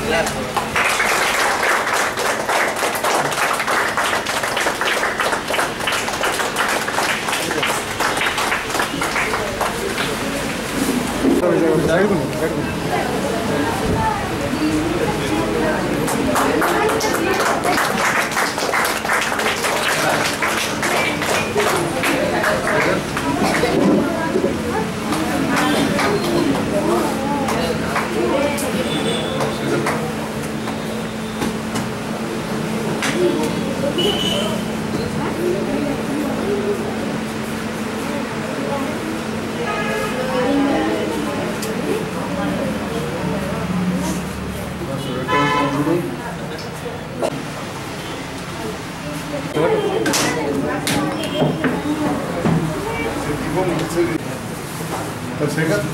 Shekhar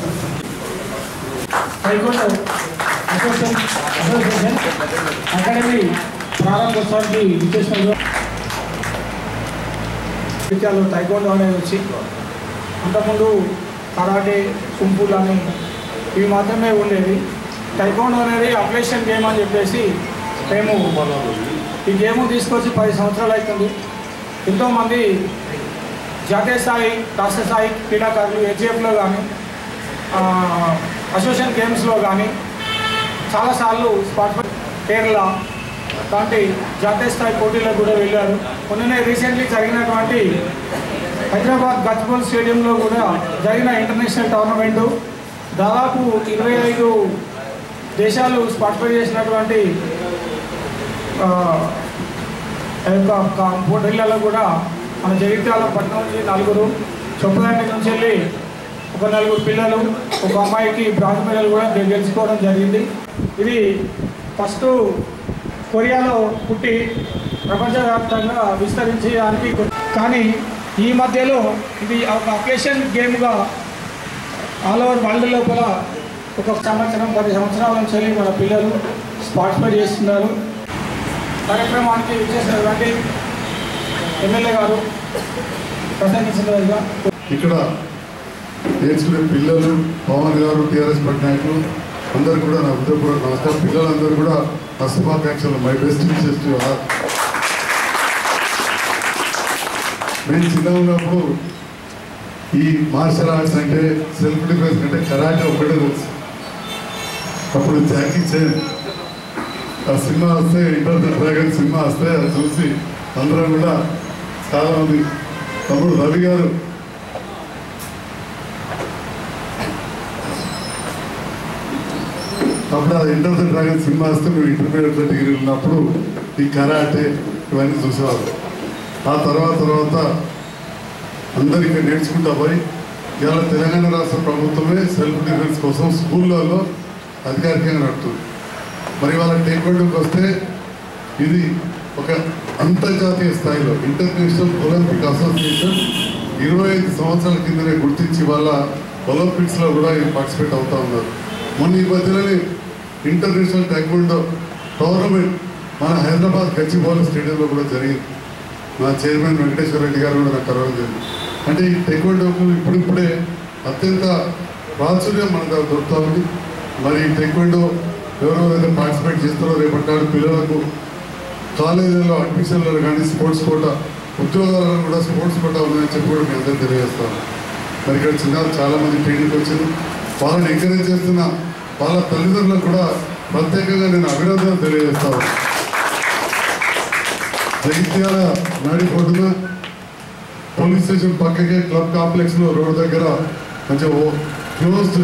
high court association association academy ప్రారంభోత్సవానికి విచ్చేసిన విద్యాలు taekwondo అనేది వచ్చి అంతకుముందు కరాటే కుంపులు అని ఇవి మాత్రమే ఉండేది టైకోండో అనేది అప్లేషన్ గేమ్ అని చెప్పేసి మేము ఈ గేమ్ తీసుకొచ్చి పది సంవత్సరాలు అవుతుంది ఎంతోమంది జాతీయ స్థాయి రాష్ట్ర స్థాయి క్రీడాకారులు హెచ్ఎఫ్లో కానీ అసోసియేషన్ గేమ్స్లో కానీ చాలాసార్లు స్పాట్ కేరళ లాంటి జాతీయ స్థాయి పోటీలకు కూడా వెళ్ళారు మొన్ననే రీసెంట్లీ జరిగినటువంటి హైదరాబాద్ గచ్చిబౌల్ స్టేడియంలో కూడా జరిగిన ఇంటర్నేషనల్ టోర్నమెంటు దాదాపు ఇరవై ఐదు దేశాలు పార్టిసిపేట్ చేసినటువంటి ఆ, ఆ యొక్క క- పోటీలలో కూడా మన జగిత్యాల పట్టణం నుంచి నలుగురు చొప్పదండి నుంచి వెళ్ళి ఒక నలుగురు పిల్లలు ఒక అమ్మాయికి బ్రాంజ్ మెడల్ కూడా గె- గెలుచుకోవడం జరిగింది ఇది ఫస్ట్ కొరియాలో పుట్టి ప్రపంచవ్యాప్తంగా విస్తరించడానికి కొ- కానీ ఈ మధ్యలో ఇది ఒక అకేషన్ గేమ్గా ఆల్ ఓవర్ వరల్డ్ లోపల ఒక సంవత్సరం పది సంవత్సరాల నుంచి వెళ్ళి మన పిల్లలు పార్టిసిపేట్ చేస్తున్నారు కార్యక్రమానికి విచ్చేసినటువంటి ఎమ్మెల్యే గారు ప్రసంగించినదిగా ఇక్కడ నేర్చుకునే పిల్లలు పవన్ గారు టీఆర్ఎస్ పట్నాయకులు అందరు కూడా నా హృదయపూర్వక నమస్కారం పిల్లలందరూ కూడా నా శుభాకాంక్షలు my best wishes to all మేము చిన్నగా ఉన్నప్పుడు ఈ మార్షల్ ఆర్ట్స్ అంటే సెల్ఫ్ డిఫెన్స్ అంటే కరాటే ఒకటే తెలుసు అప్పుడు జాకీ చేన్ ఆ సినిమా వస్తే ఇంటర్ ద డ్రాగన్ సినిమా వస్తే అది చూసి అందరం కూడా చాలా మంది తమ్ముడు రవి గారు అప్పుడు ఆ ఇంటర్ ద డ్రాగన్ సినిమా వస్తే మేము ఇంటర్మీడియట్ డిగ్రీ ఉన్నప్పుడు ఈ కరాటే ఇవన్నీ చూసేవారు ఆ తర్వాత తర్వాత అందరికీ నేర్చుకుంటా పోయి ఇవాళ తెలంగాణ రాష్ట్ర ప్రభుత్వమే సెల్ఫ్ డిఫెన్స్ కోసం స్కూళ్ళల్లో అధికారికంగా నడుపుతుంది మరి వాళ్ళ టేక్వెండ్కి వస్తే ఇది ఒక అంతర్జాతీయ స్థాయిలో ఇంటర్నేషనల్ ఒలింపిక్ అసోసియేషన్ ఇరవై ఐదు సంవత్సరాల కిందనే గుర్తించి వాళ్ళ ఒలింపిక్స్లో కూడా ఇది పార్టిసిపేట్ అవుతా ఉన్నారు మొన్న ఈ మధ్యలోనే ఇంటర్నేషనల్ టైక్వాండో టోర్నమెంట్ మన హైదరాబాద్ గచ్చిబౌలి స్టేడియంలో కూడా జరిగింది మా చైర్మన్ వెంకటేశ్వర రెడ్డి గారు కూడా నాకు కలవడం జరిగింది అంటే ఈ టెక్వాండోకు ఇప్పుడిప్పుడే అత్యంత ప్రాచుర్యం మన దగ్గర దొరుకుతా ఉంది మరి ఈ టెక్వాండో ఎవరెవరైతే పార్టిసిపేట్ చేస్తారో రేపటి నాడు పిల్లలకు కాలేజీల్లో అడ్మిషన్లో కానీ స్పోర్ట్స్ కోట ఉద్యోగాలలో కూడా స్పోర్ట్స్ కోట ఉందని చెప్పి కూడా మీ అందరికీ తెలియజేస్తాను మరి ఇక్కడ చిన్నారు చాలా మంది ట్రైనింగ్ వచ్చింది వాళ్ళని ఎంకరేజ్ చేస్తున్న వాళ్ళ తల్లిదండ్రులకు కూడా ప్రత్యేకంగా నేను అభినందనలు తెలియజేస్తాను జగిత్యాల నాడి పొద్దున పోలీస్ స్టేషన్ పక్కకే క్లబ్ కాంప్లెక్స్ లో రోడ్ దగ్గర కొంచెం క్లోజ్డ్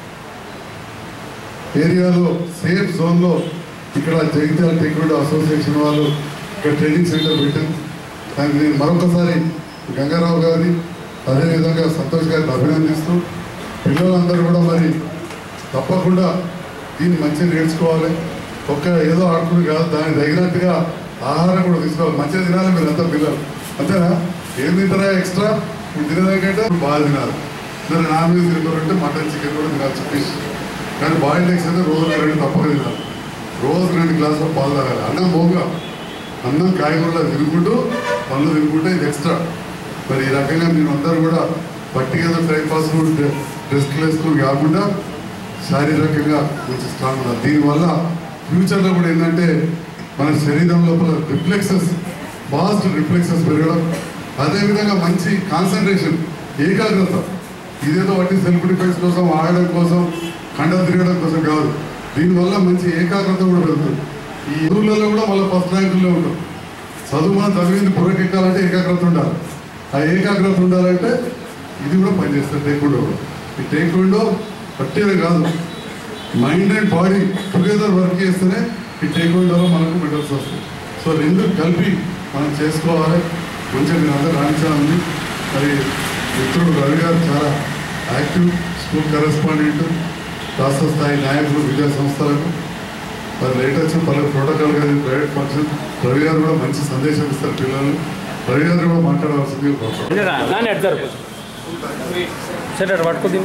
ఏరియాలో సేఫ్ జోన్ లో ఇక్కడ జగిత్యాల టెక్నికల్ అసోసియేషన్ వాళ్ళు ఇక్కడ ట్రైనింగ్ సెంటర్ పెట్టాం దానికి నేను మరొకసారి గంగారావు గారిని అదేవిధంగా సంతోష్ గారిని అభినందిస్తూ పిల్లలందరూ కూడా మరి తప్పకుండా దీన్ని మంచిగా నేర్చుకోవాలి ఒక్క ఏదో ఆడుకుని కాదు దానికి తగినట్టుగా ఆహారం కూడా తీసుకోవాలి మంచిగా తినాలి మీరు అంతా పిల్లలు అంతేనా ఏం తింటారా ఎక్స్ట్రా ఇప్పుడు తినేదానికంటే బాగా తినాలి సరే నాన్ వెజ్ తింటారంటే మటన్ చికెన్ కూడా తినాలి ఫిష్ కానీ బాయిల్డ్ ఎగ్స్ అయితే రోజు రెండు తప్పక తినాలి రోజు రెండు గ్లాసులు పాలు తాగాలి అన్నం పోగా అన్నం కాయగూరలు తినుకుంటూ పళ్ళు తినుకుంటే ఇది ఎక్స్ట్రా మరి ఈ రకంగా మీరు అందరూ కూడా పట్టిగా టైం పాస్ డ్రెస్లు వేసుకుని కాకుండా శారీరకంగా మంచి స్ట్రాంగ్ ఉన్నారు దీనివల్ల ఫ్యూచర్లో కూడా ఏంటంటే మన శరీరం లోపల రిఫ్లెక్సెస్ ఫాస్ట్ రిఫ్లెక్సెస్ పెరగడం అదేవిధంగా మంచి కాన్సన్ట్రేషన్ ఏకాగ్రత ఇదేదో వాటి సెల్ఫ్ డిఫెన్స్ కోసం ఆడడం కోసం కండ తిరగడం కోసం కాదు దీనివల్ల మంచి ఏకాగ్రత కూడా పెరుగుతుంది ఈ ఊర్లలో కూడా మళ్ళీ ఫస్ట్ ర్యాంకుల్లో ఉంటాం చదువు మనం చదివింది బుర్రకెక్కాలంటే ఏకాగ్రత ఉండాలి ఆ ఏకాగ్రత ఉండాలంటే ఇది కూడా పనిచేస్తుంది టేక్విండో కూడా ఈ టేక్విండో పట్టేదే కాదు mind and body together work చేస్తేనే ఈ టేక్విండోలో మనకు మెడల్స్ వస్తాయి సో రెండు కలిపి మనం చేసుకోవాలి కొంచెం మీరు అందరూ రాణించాలని మరి మిత్రుడు రవి గారు చాలా యాక్టివ్ స్కూల్ కరెస్పాండెంట్ రాష్ట్ర స్థాయి నాయకులు విద్యా సంస్థలకు మరి లేట్ వచ్చిన పలు ప్రోటోకాల్ కానీ ప్రైవేట్ ఫంక్షన్ రవి గారు కూడా మంచి సందేశం ఇస్తారు పిల్లలు రవి గారు కూడా మాట్లాడవలసింది కోరుతున్నాను. నాని ఎడతారు సరే అటు పట్టుకుంది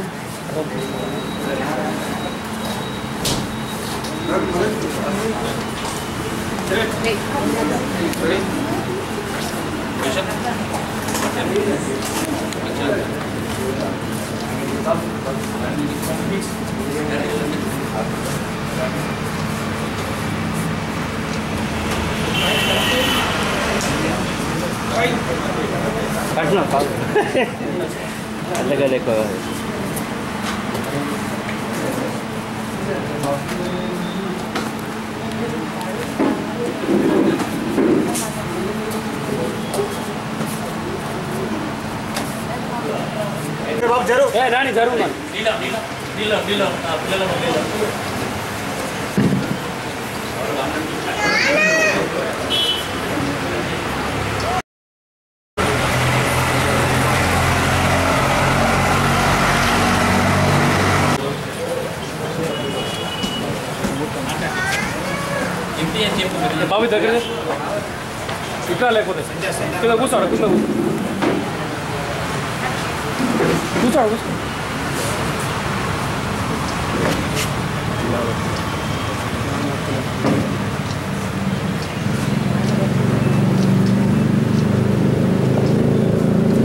కట్టినా కాదు అందుకని ఎక్కువ ఏ రాని జరుగు మరి నీలం నీలం నీలం నీలం ఆ, పిల్లలకు నీలం ఇంటి అని చెప్పు మీరు. బాబు దగ్గర ఇట్లా లేకపోతే కింద కూర్చోడు కింద కూర్చో కూర్చోడు కూర్చో